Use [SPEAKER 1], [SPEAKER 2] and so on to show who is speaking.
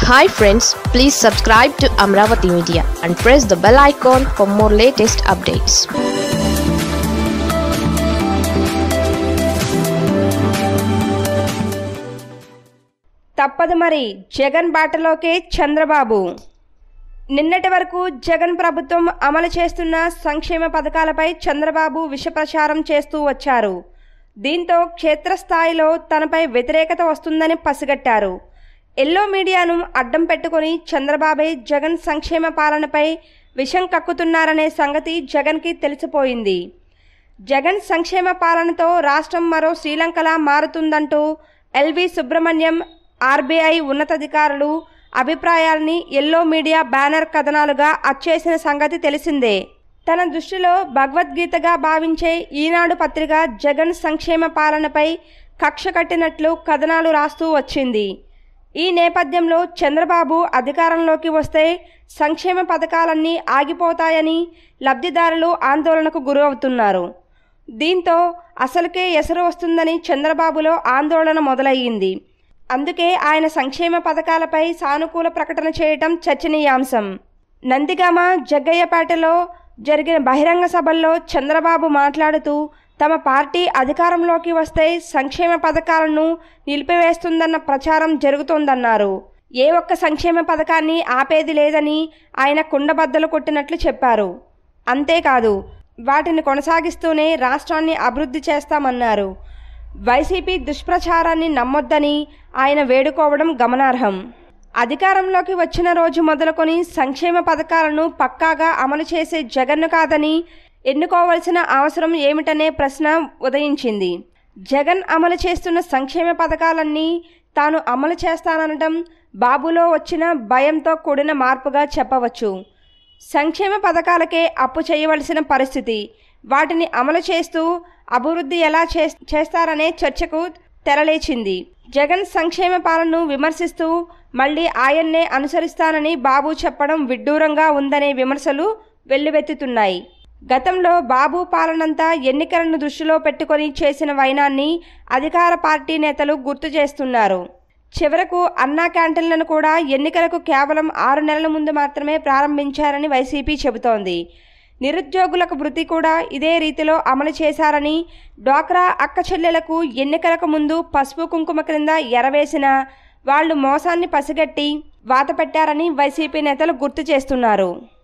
[SPEAKER 1] hi friends please subscribe to Amaravati media and press the bell icon for more latest updates
[SPEAKER 2] తప్పదు మరి జగన్ బాటలోకే చంద్రబాబు నిన్నటి వరకు జగన్ ప్రభుత్వం అమలు చేస్తున్న సంక్షేమ పథకాలపై చంద్రబాబు విషప్రచారం చేస్తూ వచ్చారు దీంతో క్షేత్రస్థాయిలో తనపై వ్యతిరేకత వస్తుందని పసిగట్టారు ఎల్లో మీడియాను అడ్డం పెట్టుకొని చంద్రబాబే జగన్ సంక్షేమ పాలనపై విషం కక్కుతున్నారనే సంగతి జగన్కి తెలిసిపోయింది జగన్ సంక్షేమ పాలనతో రాష్ట్రం మరో శ్రీలంకలా మారుతుందంటూ ఎల్వి సుబ్రహ్మణ్యం ఆర్బీఐ ఉన్నతాధికారులు అభిప్రాయాల్ని ఎల్లో మీడియా బ్యానర్ కథనాలుగా అచ్చేసిన సంగతి తెలిసిందే తన దృష్టిలో భగవద్గీతగా భావించే ఈనాడు పత్రిక జగన్ సంక్షేమ పాలనపై కక్ష కట్టినట్లు కథనాలు రాస్తూ వచ్చింది ఈ నేపథ్యంలో చంద్రబాబు అధికారంలోకి వస్తే సంక్షేమ పథకాలన్నీ ఆగిపోతాయని లబ్ధిదారులు ఆందోళనకు గురవుతున్నారు దీంతో అసలుకే ఎసరు వస్తుందని చంద్రబాబులో ఆందోళన మొదలయ్యింది అందుకే ఆయన సంక్షేమ పథకాలపై సానుకూల ప్రకటన చేయటం చర్చనీయాంశం నందిగామ జగ్గయ్యపేటలో జరిగిన బహిరంగ సభల్లో చంద్రబాబు మాట్లాడుతూ తమ పార్టీ అధికారంలోకి వస్తే సంక్షేమ పథకాలను నిలిపివేస్తుందన్న ప్రచారం జరుగుతోందన్నారు ఏ ఒక్క సంక్షేమ పథకాన్ని ఆపేది లేదని ఆయన కుండబద్దలు కొట్టినట్లు చెప్పారు అంతేకాదు వాటిని కొనసాగిస్తూనే రాష్ట్రాన్ని అభివృద్ధి చేస్తామన్నారు వైసీపీ దుష్ప్రచారాన్ని నమ్మొద్దని ఆయన వేడుకోవడం గమనార్హం అధికారంలోకి వచ్చిన రోజు మొదలుకొని సంక్షేమ పథకాలను పక్కాగా అమలు చేసే జగన్ను కాదని ఎన్నుకోవలసిన అవసరం ఏమిటనే ప్రశ్న ఉదయించింది జగన్ అమలు చేస్తున్న సంక్షేమ పథకాలన్నీ తాను అమలు చేస్తాననడం బాబులో వచ్చిన భయంతో కూడిన మార్పుగా చెప్పవచ్చు సంక్షేమ పథకాలకే అప్పు చేయవలసిన పరిస్థితి వాటిని అమలు చేస్తూ అభివృద్ధి ఎలా చేస్తారనే చర్చకు తెరలేచింది జగన్ సంక్షేమ పాలనను విమర్శిస్తూ మళ్ళీ ఆయన్నే అనుసరిస్తానని బాబు చెప్పడం విడ్డూరంగా ఉందనే విమర్శలు వెల్లువెత్తుతున్నాయి గతంలో బాబు పాలనంతా ఎన్నికలను దృష్టిలో పెట్టుకొని చేసిన వైనాన్ని అధికార పార్టీ నేతలు గుర్తు చేస్తున్నారు చివరకు అన్నా క్యాంటీన్లను కూడా ఎన్నికలకు కేవలం ఆరు నెలల ముందు మాత్రమే ప్రారంభించారని వైసీపీ చెబుతోంది నిరుద్యోగులకు వృత్తి కూడా ఇదే రీతిలో అమలు చేశారని డ్వాక్రా అక్క చెల్లెలకు ఎన్నికలకు ముందు పసుపు కుంకుమ క్రింద ఎరవేసిన వాళ్లు మోసాన్ని పసిగట్టి వాత పెట్టారని వైసీపీ నేతలు గుర్తు చేస్తున్నారు